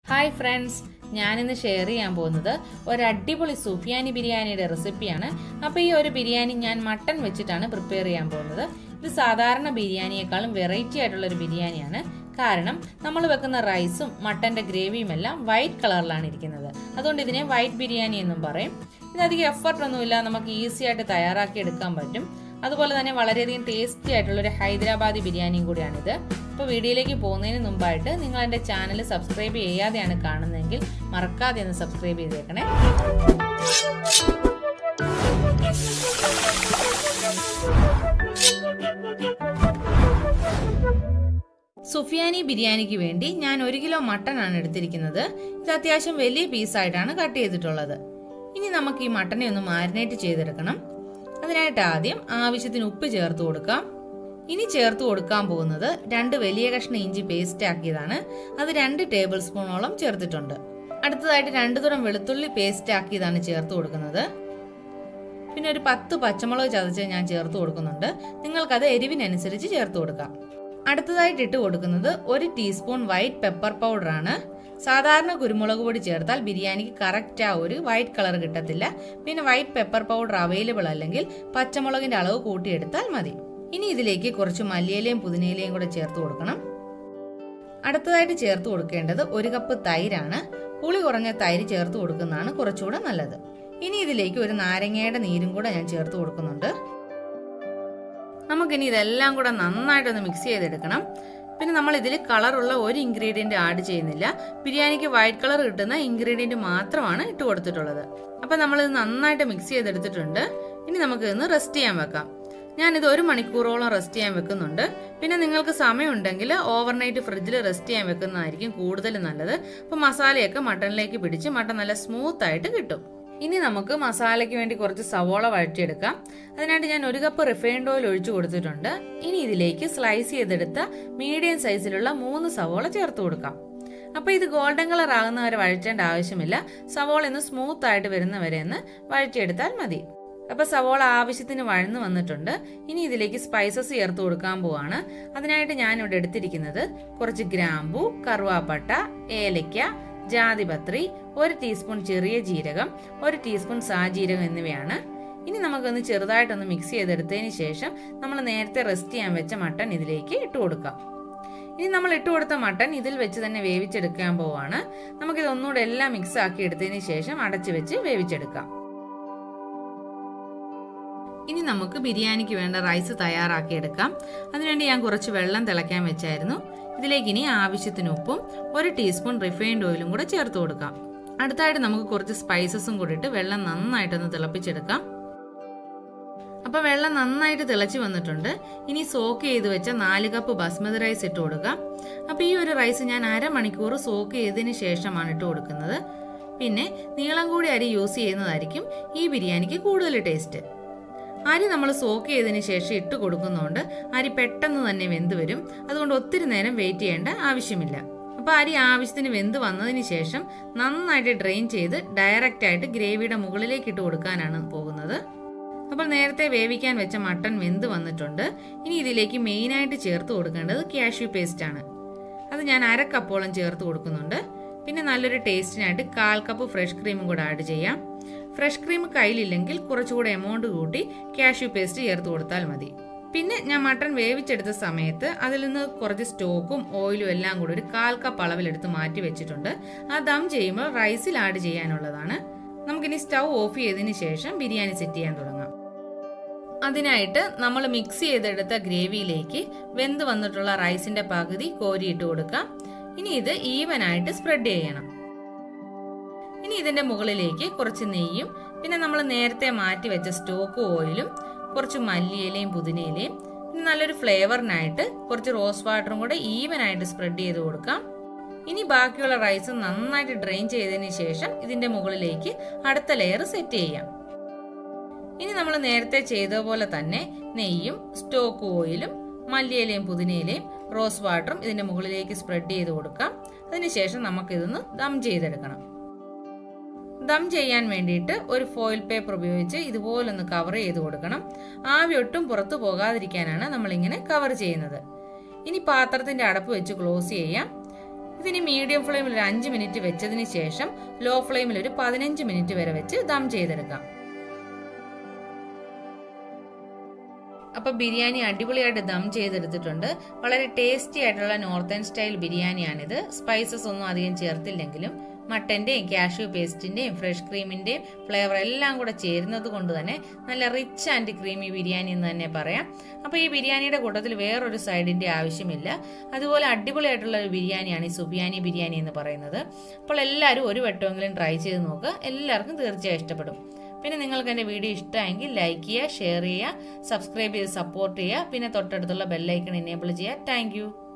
hi friends ഞാനിന്ന് share ചെയ്യാൻ പോകുന്നത് ഒരു അടിപൊളി സുഫിയാനി ബിരിയാണിയുടെ റെസിപ്പിയാണ് അപ്പോൾ ഈ ഒരു ബിരിയാണി ഞാൻ മട്ടൺ വെച്ചിട്ടാണ് പ്രിപ്പയർ ചെയ്യാൻ പോകുന്നത് ഇത് സാധാരണ ബിരിയാണിയേക്കാളും വെറൈറ്റി ആയിട്ടുള്ള ഒരു ബിരിയാണിയാണ് കാരണം നമ്മൾ വെക്കുന്ന റൈസും മട്ടൻ്റെ ഗ്രേവിയും എല്ലാം വൈറ്റ് കളറിലാണ് ഇരിക്കുന്നത് അതുകൊണ്ട് ഇതിനെ വൈറ്റ് ബിരിയാണി എന്നും പറയും ഇതധികം എഫർട്ടൊന്നുമില്ല നമുക്ക് ഈസി ആയിട്ട് തയ്യാറാക്കി എടുക്കാൻ പറ്റും അതുപോലെ തന്നെ വളരെയധികം ടേസ്റ്റി ആയിട്ടുള്ള ഒരു ഹൈദരാബാദി ബിരിയാണിയും കൂടിയാണിത് അപ്പോൾ വീഡിയോയിലേക്ക് പോകുന്നതിന് മുമ്പായിട്ട് നിങ്ങൾ എൻ്റെ ചാനൽ സബ്സ്ക്രൈബ് ചെയ്യാതെയാണ് കാണുന്നതെങ്കിൽ മറക്കാതെ ഒന്ന് സബ്സ്ക്രൈബ് ചെയ്തേക്കണേ സുഫിയാനി ബിരിയാണിക്ക് വേണ്ടി ഞാൻ ഒരു കിലോ മട്ടൺ ആണ് എടുത്തിരിക്കുന്നത് ഇത് അത്യാവശ്യം വലിയ പീസായിട്ടാണ് കട്ട് ചെയ്തിട്ടുള്ളത് ഇനി നമുക്ക് ഈ മട്ടനെ ഒന്ന് മാരിനേറ്റ് ചെയ്തെടുക്കണം അതിനായിട്ട് ആദ്യം ആവശ്യത്തിന് ഉപ്പ് ചേർത്ത് കൊടുക്കാം ഇനി ചേർത്ത് കൊടുക്കാൻ പോകുന്നത് രണ്ട് വലിയ കഷ്ണം ഇഞ്ചി പേസ്റ്റ് ആക്കിയതാണ് അത് രണ്ട് ടേബിൾ സ്പൂണോളം ചേർത്തിട്ടുണ്ട് അടുത്തതായിട്ട് രണ്ടു തരം വെളുത്തുള്ളി പേസ്റ്റ് ആക്കിയതാണ് ചേർത്ത് കൊടുക്കുന്നത് പിന്നെ ഒരു പത്ത് പച്ചമുളക് ചതച്ച് ഞാൻ ചേർത്ത് കൊടുക്കുന്നുണ്ട് നിങ്ങൾക്കത് എരിവിനനുസരിച്ച് ചേർത്ത് കൊടുക്കാം അടുത്തതായിട്ട് ഇട്ട് കൊടുക്കുന്നത് ഒരു ടീസ്പൂൺ വൈറ്റ് പെപ്പർ പൗഡർ ആണ് സാധാരണ കുരുമുളക് പൊടി ചേർത്താൽ ബിരിയാണിക്ക് കറക്റ്റ് ആ ഒരു വൈറ്റ് കളർ കിട്ടത്തില്ല പിന്നെ വൈറ്റ് പെപ്പർ പൗഡർ അവൈലബിൾ അല്ലെങ്കിൽ പച്ചമുളകിന്റെ അളവ് കൂട്ടിയെടുത്താൽ മതി ഇനി ഇതിലേക്ക് കുറച്ച് മല്ലിയിലയും പുതിനയിലയും കൂടെ ചേർത്ത് കൊടുക്കണം അടുത്തതായിട്ട് ചേർത്ത് കൊടുക്കേണ്ടത് ഒരു കപ്പ് തൈരാണ് പുളി കുറഞ്ഞ തൈര് ചേർത്ത് കൊടുക്കുന്നതാണ് കുറച്ചുകൂടെ നല്ലത് ഇനി ഇതിലേക്ക് ഒരു നാരങ്ങയുടെ നീരും കൂടെ ഞാൻ ചേർത്ത് കൊടുക്കുന്നുണ്ട് നമുക്കിനി ഇതെല്ലാം കൂടെ നന്നായിട്ടൊന്ന് മിക്സ് ചെയ്തെടുക്കണം പിന്നെ നമ്മൾ ഇതിൽ കളറുള്ള ഒരു ഇൻഗ്രീഡിയന്റ് ആഡ് ചെയ്യുന്നില്ല ബിരിയാണിക്ക് വൈറ്റ് കളർ കിട്ടുന്ന ഇൻഗ്രീഡിയന്റ് മാത്രമാണ് ഇട്ട് കൊടുത്തിട്ടുള്ളത് അപ്പൊ നമ്മൾ ഇത് നന്നായിട്ട് മിക്സ് ചെയ്തെടുത്തിട്ടുണ്ട് ഇനി നമുക്ക് ഇന്ന് റെസ്റ്റ് ചെയ്യാൻ വെക്കാം ഞാനിത് ഒരു മണിക്കൂറോളം റെസ്റ്റ് ചെയ്യാൻ വെക്കുന്നുണ്ട് പിന്നെ നിങ്ങൾക്ക് സമയമുണ്ടെങ്കിൽ ഓവർനൈറ്റ് ഫ്രിഡ്ജിൽ റെസ്റ്റ് ചെയ്യാൻ വെക്കുന്നതായിരിക്കും കൂടുതൽ നല്ലത് അപ്പോൾ മസാലയൊക്കെ മട്ടണിലേക്ക് പിടിച്ച് മട്ടൺ നല്ല സ്മൂത്ത് ആയിട്ട് കിട്ടും ഇനി നമുക്ക് മസാലയ്ക്ക് വേണ്ടി കുറച്ച് സവോള വഴറ്റിയെടുക്കാം അതിനായിട്ട് ഞാൻ ഒരു കപ്പ് റിഫൈൻഡ് ഓയിൽ ഒഴിച്ചു കൊടുത്തിട്ടുണ്ട് ഇനി ഇതിലേക്ക് സ്ലൈസ് ചെയ്തെടുത്ത മീഡിയം സൈസിലുള്ള മൂന്ന് സവോള ചേർത്ത് കൊടുക്കാം അപ്പോൾ ഇത് ഗോൾഡൻ കളർ ആകുന്ന വരെ വഴറ്റേണ്ട ആവശ്യമില്ല സവോള ഒന്ന് സ്മൂത്ത് ആയിട്ട് വരുന്ന വരെ ഒന്ന് വഴറ്റിയെടുത്താൽ മതി അപ്പൊ സവോള ആവശ്യത്തിന് വഴന്നു വന്നിട്ടുണ്ട് ഇനി ഇതിലേക്ക് സ്പൈസസ് ചേർത്ത് കൊടുക്കാൻ പോവാണ് അതിനായിട്ട് ഞാൻ ഇവിടെ എടുത്തിരിക്കുന്നത് കുറച്ച് ഗ്രാമ്പു കറുവാപ്പട്ട ഏലയ്ക്ക ജാതിപത്രി ഒരു ടീസ്പൂൺ ചെറിയ ജീരകം ഒരു ടീസ്പൂൺ സാജീരകം എന്നിവയാണ് ഇനി നമുക്കൊന്ന് ചെറുതായിട്ടൊന്ന് മിക്സ് ചെയ്തെടുത്തതിന് ശേഷം നമ്മൾ നേരത്തെ റെസ്റ്റ് ചെയ്യാൻ വെച്ച മട്ടൺ ഇതിലേക്ക് ഇട്ട് കൊടുക്കാം ഇനി നമ്മൾ ഇട്ട് കൊടുത്ത മട്ടൺ ഇതിൽ വെച്ച് തന്നെ വേവിച്ചെടുക്കാൻ പോവാണ് നമുക്കിത് ഒന്നുകൂടെ എല്ലാം മിക്സ് ആക്കി എടുത്തതിന് ശേഷം അടച്ചു വെച്ച് വേവിച്ചെടുക്കാം ഇനി നമുക്ക് ബിരിയാണിക്ക് വേണ്ട റൈസ് തയ്യാറാക്കി എടുക്കാം അതിനുവേണ്ടി ഞാൻ കുറച്ച് വെള്ളം തിളയ്ക്കാൻ വെച്ചായിരുന്നു ഇതിലേക്ക് ഇനി ആവശ്യത്തിന് ഉപ്പും ഒരു ടീസ്പൂൺ റിഫൈൻഡ് ഓയിലും കൂടെ ചേർത്ത് കൊടുക്കാം അടുത്തായിട്ട് നമുക്ക് കുറച്ച് സ്പൈസസും കൂടി ഇട്ട് വെള്ളം നന്നായിട്ടൊന്ന് തിളപ്പിച്ചെടുക്കാം അപ്പൊ വെള്ളം നന്നായിട്ട് തിളച്ച് വന്നിട്ടുണ്ട് ഇനി സോക്ക് ചെയ്ത് വെച്ച നാല് കപ്പ് ബസ്മതി റൈസ് ഇട്ട് കൊടുക്കാം അപ്പൊ ഈ ഒരു റൈസ് ഞാൻ അരമണിക്കൂർ സോക്ക് ചെയ്തതിന് ശേഷമാണ് ഇട്ട് കൊടുക്കുന്നത് പിന്നെ നീളം കൂടി അരി യൂസ് ചെയ്യുന്നതായിരിക്കും ഈ ബിരിയാണിക്ക് കൂടുതൽ ടേസ്റ്റ് അരി നമ്മൾ സോക്ക് ചെയ്തതിന് ശേഷം ഇട്ട് കൊടുക്കുന്നതുകൊണ്ട് അരി പെട്ടെന്ന് തന്നെ വെന്ത് വരും അതുകൊണ്ട് ഒത്തിരി നേരം വെയിറ്റ് ചെയ്യേണ്ട ആവശ്യമില്ല അപ്പോൾ അരി ആവശ്യത്തിന് വെന്ത് വന്നതിന് ശേഷം നന്നായിട്ട് ഡ്രെയിൻ ചെയ്ത് ഡയറക്റ്റ് ആയിട്ട് ഗ്രേവിയുടെ മുകളിലേക്ക് ഇട്ട് കൊടുക്കാനാണ് പോകുന്നത് അപ്പോൾ നേരത്തെ വേവിക്കാൻ വെച്ച മട്ടൺ വെന്ത് വന്നിട്ടുണ്ട് ഇനി ഇതിലേക്ക് മെയിനായിട്ട് ചേർത്ത് കൊടുക്കേണ്ടത് കാഷ്യൂ പേസ്റ്റ് ആണ് അത് ഞാൻ അര കപ്പോളം ചേർത്ത് കൊടുക്കുന്നുണ്ട് പിന്നെ നല്ലൊരു ടേസ്റ്റിനായിട്ട് കാൽ കപ്പ് ഫ്രഷ് ക്രീമും കൂടെ ആഡ് ചെയ്യാം ഫ്രഷ് ക്രീം കയ്യിലില്ലെങ്കിൽ കുറച്ചുകൂടെ എമൗണ്ട് കൂട്ടി കാഷ്യൂ പേസ്റ്റ് ചേർത്ത് കൊടുത്താൽ മതി പിന്നെ ഞാൻ മട്ടൺ വേവിച്ചെടുത്ത സമയത്ത് അതിൽ നിന്ന് കുറച്ച് സ്റ്റോക്കും ഓയിലും എല്ലാം കൂടി ഒരു കാൽ കപ്പ് അളവിലെടുത്ത് മാറ്റി വെച്ചിട്ടുണ്ട് ആ ദം ചെയ്യുമ്പോൾ റൈസിൽ ആഡ് ചെയ്യാനുള്ളതാണ് നമുക്കിനി സ്റ്റൗ ഓഫ് ചെയ്തതിന് ശേഷം ബിരിയാണി സെറ്റ് ചെയ്യാൻ തുടങ്ങാം അതിനായിട്ട് നമ്മൾ മിക്സ് ചെയ്തെടുത്ത ഗ്രേവിയിലേക്ക് വെന്ത് വന്നിട്ടുള്ള റൈസിന്റെ പകുതി കോരിയിട്ട് കൊടുക്കാം ഇനി ഇത് ഈവൻ ആയിട്ട് സ്പ്രെഡ് ചെയ്യണം ഇനി ഇതിന്റെ മുകളിലേക്ക് കുറച്ച് നെയ്യും പിന്നെ നമ്മൾ നേരത്തെ മാറ്റി വെച്ച സ്റ്റോക്ക് ഓയിലും കുറച്ച് മല്ലിയിലയും പുതിനയിലയും പിന്നെ നല്ലൊരു ഫ്ലേവറിനായിട്ട് കുറച്ച് റോസ് വാട്ടറും കൂടെ ഈവൻ ആയിട്ട് സ്പ്രെഡ് ചെയ്ത് കൊടുക്കാം ഇനി ബാക്കിയുള്ള റൈസ് നന്നായിട്ട് ഡ്രെയിൻ ചെയ്തതിന് ശേഷം ഇതിന്റെ മുകളിലേക്ക് അടുത്ത ലെയർ സെറ്റ് ചെയ്യാം ഇനി നമ്മൾ നേരത്തെ ചെയ്ത പോലെ തന്നെ നെയ്യും സ്റ്റോക്ക് ഓയിലും മല്ലിയിലയും പുതിനയിലയും റോസ് വാട്ടറും ഇതിന്റെ മുകളിലേക്ക് സ്പ്രെഡ് ചെയ്ത് കൊടുക്കാം അതിനുശേഷം നമുക്കിതൊന്ന് ദം ചെയ്തെടുക്കണം ദം ചെയ്യാൻ വേണ്ടിയിട്ട് ഒരു ഫോയിൽ പേപ്പർ ഉപയോഗിച്ച് ഇതുപോലൊന്ന് കവർ ചെയ്ത് കൊടുക്കണം ആവി ഒട്ടും പുറത്തു പോകാതിരിക്കാനാണ് നമ്മൾ ഇങ്ങനെ കവർ ചെയ്യുന്നത് ഇനി പാത്രത്തിന്റെ അടപ്പ് വെച്ച് ക്ലോസ് ചെയ്യാം ഇതിനി മീഡിയം ഫ്ലെയിമിൽ ഒരു അഞ്ച് മിനിറ്റ് വെച്ചതിന് ശേഷം ലോ ഫ്ലെയിമിൽ ഒരു പതിനഞ്ച് മിനിറ്റ് വരെ വെച്ച് ദം ചെയ്തെടുക്കാം അപ്പോൾ ബിരിയാണി അടിപൊളിയായിട്ട് ദം ചെയ്തെടുത്തിട്ടുണ്ട് വളരെ ടേസ്റ്റി ആയിട്ടുള്ള നോർത്തേൺ സ്റ്റൈൽ ബിരിയാണിയാണിത് സ്പൈസസ് ഒന്നും അധികം ചേർത്തില്ലെങ്കിലും മട്ടന്റെയും കാഷ്യൂ പേസ്റ്റിന്റെയും ഫ്രഷ് ക്രീമിന്റെയും ഫ്ലേവർ എല്ലാം കൂടെ ചേരുന്നത് കൊണ്ട് തന്നെ നല്ല റിച്ച് ആൻഡ് ക്രീമി ബിരിയാണി എന്ന് തന്നെ പറയാം അപ്പോൾ ഈ ബിരിയാണിയുടെ കൂട്ടത്തിൽ വേറൊരു സൈഡിന്റെ ആവശ്യമില്ല അതുപോലെ അടിപൊളിയായിട്ടുള്ള ഒരു ബിരിയാണിയാണ് ഈ സുബിയാനി ബിരിയാണി എന്ന് പറയുന്നത് അപ്പോൾ എല്ലാവരും ഒരു വട്ടമെങ്കിലും ട്രൈ ചെയ്ത് നോക്കുക എല്ലാവർക്കും തീർച്ചയായും ഇഷ്ടപ്പെടും പിന്നെ നിങ്ങൾക്ക് എൻ്റെ വീഡിയോ ഇഷ്ടമായെങ്കിൽ ലൈക്ക് ചെയ്യുക ഷെയർ ചെയ്യുക സബ്സ്ക്രൈബ് ചെയ്ത് സപ്പോർട്ട് ചെയ്യുക പിന്നെ തൊട്ടടുത്തുള്ള ബെല്ലൈക്കൺ എനേബിൾ ചെയ്യുക താങ്ക്